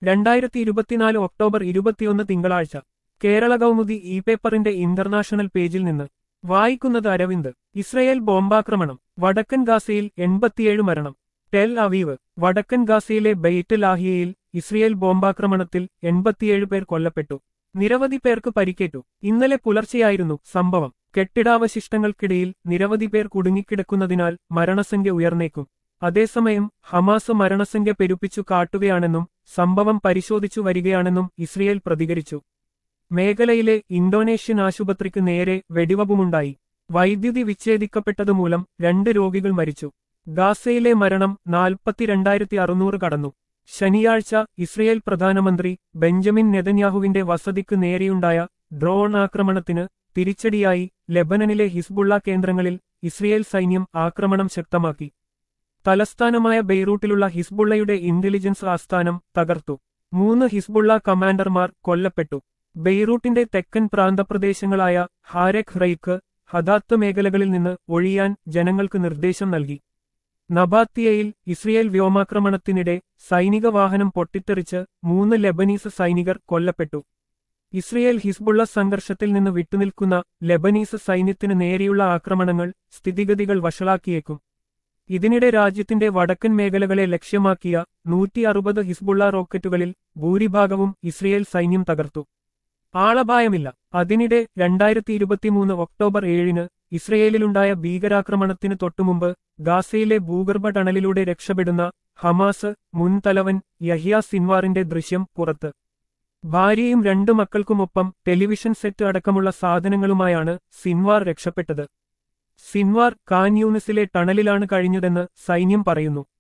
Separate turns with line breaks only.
രണ്ടായിരത്തി ഇരുപത്തിനാല് ഒക്ടോബർ ഇരുപത്തിയൊന്ന് തിങ്കളാഴ്ച കേരള കൗമുദി ഇ പേപ്പറിന്റെ ഇന്റർനാഷണൽ പേജിൽ നിന്ന് വായിക്കുന്നത് അരവിന്ദ് ഇസ്രയേൽ ബോംബാക്രമണം വടക്കൻ ഗാസയിൽ എൺപത്തിയേഴ് മരണം ടെൽ അവീവ് വടക്കൻ ഗാസയിലെ ബെയ്റ്റ് ലാഹിയയിൽ ഇസ്രയേൽ ബോംബാക്രമണത്തിൽ എൺപത്തിയേഴ് പേർ കൊല്ലപ്പെട്ടു നിരവധി പേർക്ക് പരിക്കേറ്റു ഇന്നലെ പുലർച്ചെയായിരുന്നു സംഭവം കെട്ടിടാവശിഷ്ടങ്ങൾക്കിടയിൽ നിരവധി പേർ കുടുങ്ങിക്കിടക്കുന്നതിനാൽ മരണസംഖ്യ ഉയർന്നേക്കും അതേസമയം ഹമാസ് മരണസംഖ്യ പെരുപ്പിച്ചു കാട്ടുകയാണെന്നും സംഭവം പരിശോധിച്ചു വരികയാണെന്നും ഇസ്രയേൽ പ്രതികരിച്ചു മേഖലയിലെ ഇന്തോനേഷ്യൻ ആശുപത്രിക്ക് നേരെ വെടിവപ്പുമുണ്ടായി വൈദ്യുതി വിച്ഛേദിക്കപ്പെട്ടതുമൂലം രണ്ട് രോഗികൾ മരിച്ചു ഗാസയിലെ മരണം നാൽപ്പത്തിരണ്ടായിരത്തി അറുന്നൂറ് കടന്നു ശനിയാഴ്ച ഇസ്രയേൽ പ്രധാനമന്ത്രി ബെഞ്ചമിൻ നെതന്യാഹുവിന്റെ വസതിക്ക് നേരെയുണ്ടായ ഡ്രോൺ ആക്രമണത്തിന് തിരിച്ചടിയായി ലെബനനിലെ ഹിസ്ബുള്ള കേന്ദ്രങ്ങളിൽ ഇസ്രയേൽ സൈന്യം ആക്രമണം ശക്തമാക്കി തലസ്ഥാനമായ ബെയ്റൂട്ടിലുള്ള ഹിസ്ബുള്ളയുടെ ഇന്റലിജൻസ് ആസ്ഥാനം തകർത്തു മൂന്ന് ഹിസ്ബുള്ള കമാൻഡർമാർ കൊല്ലപ്പെട്ടു ബെയ്റൂട്ടിന്റെ തെക്കൻ പ്രാന്തപ്രദേശങ്ങളായ ഹാരെഖ് റൈക്ക് ഹദാത്ത് മേഖലകളിൽ നിന്ന് ഒഴിയാൻ ജനങ്ങൾക്ക് നിർദ്ദേശം നൽകി നബാത്തിയയിൽ ഇസ്രയേൽ വ്യോമാക്രമണത്തിനിടെ സൈനിക വാഹനം പൊട്ടിത്തെറിച്ച് മൂന്ന് ലെബനീസ് സൈനികർ കൊല്ലപ്പെട്ടു ഇസ്രയേൽ ഹിസ്ബുള്ള സംഘർഷത്തിൽ നിന്ന് വിട്ടുനിൽക്കുന്ന ലെബനീസ് സൈന്യത്തിന് നേരെയുള്ള ആക്രമണങ്ങൾ സ്ഥിതിഗതികൾ വഷളാക്കിയേക്കും ഇതിനിടെ രാജ്യത്തിന്റെ വടക്കൻ മേഖലകളെ ലക്ഷ്യമാക്കിയ നൂറ്റി അറുപത് ഹിസ്ബുള്ള റോക്കറ്റുകളിൽ ഭൂരിഭാഗവും ഇസ്രയേൽ സൈന്യം തകർത്തു ആളപായമില്ല അതിനിടെ രണ്ടായിരത്തി ഇരുപത്തിമൂന്ന് ഒക്ടോബർ ഏഴിന് ഇസ്രയേലിലുണ്ടായ ഭീകരാക്രമണത്തിന് തൊട്ടുമുമ്പ് ഗാസയിലെ ഭൂഗർഭ ടണലിലൂടെ രക്ഷപ്പെടുന്ന ഹമാസ് മുൻ തലവൻ യഹിയ സിൻവാറിന്റെ ദൃശ്യം പുറത്ത് ഭാര്യയും രണ്ടു മക്കൾക്കുമൊപ്പം ടെലിവിഷൻ സെറ്റ് അടക്കമുള്ള സാധനങ്ങളുമായാണ് സിൻവാർ രക്ഷപ്പെട്ടത് സിൻവാർ കാൻ യൂണിസിലെ ടണലിലാണ് കഴിഞ്ഞതെന്ന് സൈന്യം പറയുന്നു